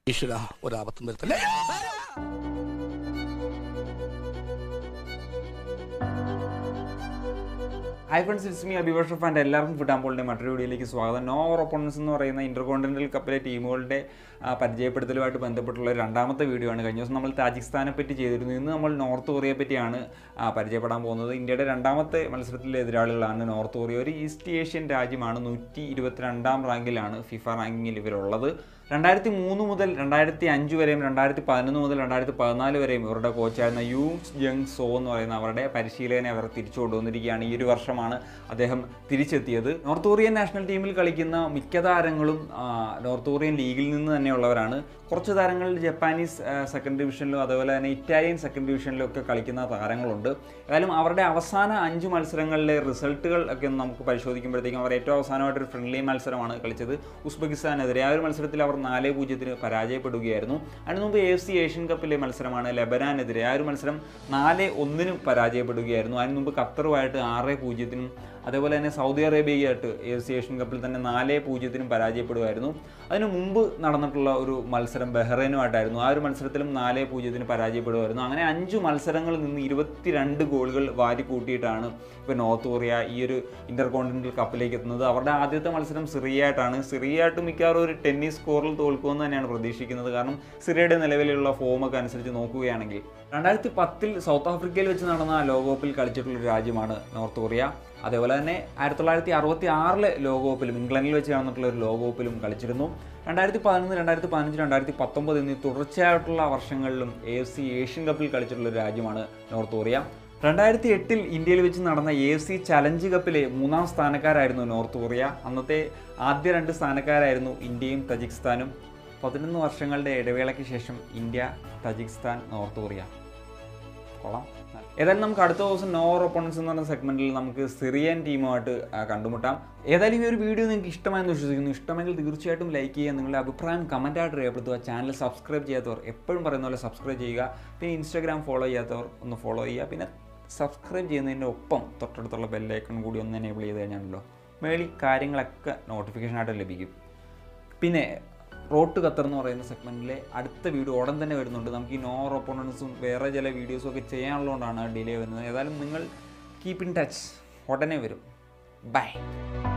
ഈശ്വര ഒരാപത്തും വരുത്തല്ലേ ഹായ് ഫ്രണ്ട്സ് ഇറ്റ്സ് മീ അഭിഭാഷഫ് ആൻഡ് എല്ലാവർക്കും ഫുട്ബോളിൻ്റെ മറ്റൊരു വീഡിയോയിലേക്ക് സ്വാഗതം നോ ഓവർ ഒപ്പോണൻസ് എന്ന് പറയുന്ന ഇന്റർകോണ്ടിനൽ കപ്പിലെ ടീമുകളുടെ ആ, പരിചയപ്പെടുത്തലുമായിട്ട് ബന്ധപ്പെട്ടുള്ള ഒരു രണ്ടാമത്തെ വീഡിയോ ആണ് കഴിഞ്ഞ ദിവസം നമ്മൾ താജിസ്ഥാനെ പറ്റി ചെയ്തിരുന്നു ഇന്ന് നമ്മൾ നോർത്ത് കൊറിയയെ പറ്റിയാണ് ആ, പരിചയപ്പെടാൻ പോകുന്നത് ഇന്ത്യയുടെ രണ്ടാമത്തെ മത്സരത്തിലെ എതിരാളികളാണ് നോർത്ത് കൊറിയ ഒരു ഈസ്റ്റ് ഏഷ്യൻ രാജ്യമാണ് നൂറ്റി ഇരുപത്തിരണ്ടാം റാങ്കിലാണ് ഫിഫ റാങ്കിങ്ങിൽ ഇവരുള്ളത് രണ്ടായിരത്തി മൂന്ന് മുതൽ രണ്ടായിരത്തി അഞ്ച് വരെയും രണ്ടായിരത്തി പതിനൊന്ന് മുതൽ രണ്ടായിരത്തി പതിനാല് വരെയും ഇവരുടെ കോച്ചായിരുന്ന യൂ ജങ് സോ എന്ന് പറയുന്ന അവരുടെ പരിശീലകനെ അവർ തിരിച്ചു കൊണ്ടുവന്നിരിക്കുകയാണ് ഈ ഒരു വർഷമാണ് അദ്ദേഹം തിരിച്ചെത്തിയത് നോർത്ത് കൊറിയൻ നാഷണൽ ടീമിൽ കളിക്കുന്ന മിക്ക താരങ്ങളും ആ, നോർത്ത് കൊറിയൻ ലീഗിൽ നിന്ന് തന്നെയുള്ളവരാണ് കുറച്ച് താരങ്ങൾ ജപ്പാനീസ് ആ, സെക്കൻഡ് ഡിവിഷനിലും അതുപോലെ തന്നെ ഇറ്റാലിയൻ സെക്കൻഡ് ഡിവിഷനിലും ഒക്കെ കളിക്കുന്ന താരങ്ങളുണ്ട് ഏതായാലും അവരുടെ അവസാന അഞ്ച് മത്സരങ്ങളിലെ റിസൾട്ടുകൾ ഒക്കെ ഒന്ന് നമുക്ക് പരിശോധിക്കുമ്പോഴത്തേക്കും അവർ ഏറ്റവും അവസാനമായിട്ടൊരു ഫ്രണ്ട്ലി മത്സരമാണ് കളിച്ചത് ഉസ്ബെക്കിസ്ഥാനെതിരെ ആ ഒരു മത്സരത്തിൽ അവർ നാല് പൂജ്യത്തിന് പരാജയപ്പെടുകയായിരുന്നു അതിന് മുമ്പ് എ സി ഏഷ്യൻ കപ്പിലെ മത്സരമാണ് ലബനാനെതിരെ ആ ഒരു മത്സരം നാല് ഒന്നിനും പരാജയപ്പെടുകയായിരുന്നു അതിന് മുമ്പ് ഖത്തറുമായിട്ട് ആറ് പൂജ്യത്തിനും അതേപോലെ തന്നെ സൗദി അറേബ്യയായിട്ട് എ സി ഏഷ്യൻ കപ്പിൽ തന്നെ നാല് പൂജ്യത്തിനും പരാജയപ്പെടുമായിരുന്നു അതിന് മുമ്പ് നടന്നിട്ടുള്ള ഒരു മത്സരം ബഹ്റൈനുമായിട്ടായിരുന്നു ആ ഒരു മത്സരത്തിലും നാല് പൂജ്യത്തിന് പരാജയപ്പെടുമായിരുന്നു അങ്ങനെ അഞ്ച് മത്സരങ്ങളിൽ നിന്ന് ഇരുപത്തിരണ്ട് ഗോളുകൾ വാരി കൂട്ടിയിട്ടാണ് ഇപ്പോൾ നോർത്ത് കൊറിയ ഈ ഒരു ഇന്റർ കോണ്ടിനെന്റൽ കപ്പിലേക്ക് എത്തുന്നത് അവരുടെ ആദ്യത്തെ മത്സരം സിറിയയായിട്ടാണ് സിറിയയായിട്ട് മിക്കവാറും ഒരു ടെന്നീസ് സ്കോറിൽ തോൽക്കുമെന്ന് തന്നെയാണ് പ്രതീക്ഷിക്കുന്നത് കാരണം സിറിയയുടെ നിലവിലുള്ള ഫോമൊക്കെ അനുസരിച്ച് നോക്കുകയാണെങ്കിൽ രണ്ടായിരത്തി പത്തിൽ സൗത്ത് ആഫ്രിക്കയിൽ വെച്ച് നടന്ന ലോകകപ്പിൽ കളിച്ചിട്ടുള്ള ഒരു രാജ്യമാണ് നോർത്ത് കൊറിയ അതേപോലെ തന്നെ ആയിരത്തി തൊള്ളായിരത്തി അറുപത്തി ആറിലെ ലോകകപ്പിലും ഇംഗ്ലണ്ടിൽ വെച്ച് നടന്നിട്ടുള്ള ഒരു ലോകകപ്പിലും കളിച്ചിരുന്നു രണ്ടായിരത്തി പതിനൊന്ന് രണ്ടായിരത്തി പതിനഞ്ച് രണ്ടായിരത്തി പത്തൊമ്പത് എന്നീ തുടർച്ചയായിട്ടുള്ള വർഷങ്ങളിലും എ എഫ് സി ഏഷ്യൻ കപ്പിൽ കളിച്ചിട്ടുള്ള ഒരു രാജ്യമാണ് നോർത്ത് കൊറിയ രണ്ടായിരത്തി എട്ടിൽ ഇന്ത്യയിൽ വെച്ച് നടന്ന എ എഫ് സി ചലഞ്ച് കപ്പിലെ മൂന്നാം സ്ഥാനക്കാരായിരുന്നു നോർത്ത് കൊറിയ അന്നത്തെ ആദ്യ രണ്ട് സ്ഥാനക്കാരായിരുന്നു ഇന്ത്യയും തജിക്സ്ഥാനും പതിനൊന്ന് വർഷങ്ങളുടെ ഇടവേളയ്ക്ക് ശേഷം ഇന്ത്യ തജിക്സ്ഥാൻ നോർത്ത് കൊറിയ കൊള്ളാം ഏതായാലും നമുക്ക് അടുത്ത ദിവസം നോർ ഒപ്പോണൻസ് എന്ന് പറയുന്ന സെഗ്മെന്റിൽ നമുക്ക് സിറിയൻ ടീമുമായിട്ട് ആ, കണ്ടുമുട്ടാം ഏതായാലും ഈ ഒരു വീഡിയോ നിങ്ങൾക്ക് ഇഷ്ടമായെന്ന് വിശ്വസിക്കുന്നു ഇഷ്ടമെങ്കിൽ തീർച്ചയായിട്ടും ലൈക്ക് ചെയ്യുക നിങ്ങളുടെ അഭിപ്രായം കമൻറ്റായിട്ട് രേഖപ്പെടുത്തുക ചാനൽ സബ്സ്ക്രൈബ് ചെയ്യാത്തവർ എപ്പോഴും പറയുന്ന പോലെ സബ്സ്ക്രൈബ് ചെയ്യുക പിന്നെ ഇൻസ്റ്റാഗ്രാം ഫോളോ ചെയ്യാത്തവർ ഒന്ന് ഫോളോ ചെയ്യുക പിന്നെ സബ്സ്ക്രൈബ് ചെയ്യുന്നതിൻ്റെ ഒപ്പം തൊട്ടടുത്തുള്ള ബെല്ലൈക്കൺ കൂടി ഒന്ന് എനേബിൾ ചെയ്ത് കഴിഞ്ഞാണല്ലോ മേളിൽ കാര്യങ്ങളൊക്കെ നോട്ടിഫിക്കേഷനായിട്ട് ലഭിക്കും പിന്നെ റോട്ട് ഖത്തർ എന്ന് പറയുന്ന സെഗ്മെൻറ്റിലെ അടുത്ത വീഡിയോ ഉടൻ തന്നെ വരുന്നുണ്ട് നമുക്ക് ഈ നോർ ഒപ്പോണൻസും വേറെ ചില വീഡിയോസും ഒക്കെ ചെയ്യാനുള്ളതുകൊണ്ടാണ് ഡിലേ വരുന്നത് ഏതായാലും നിങ്ങൾ കീപ്പ് ഇൻ ടച്ച് ഉടനെ വരും ബൈ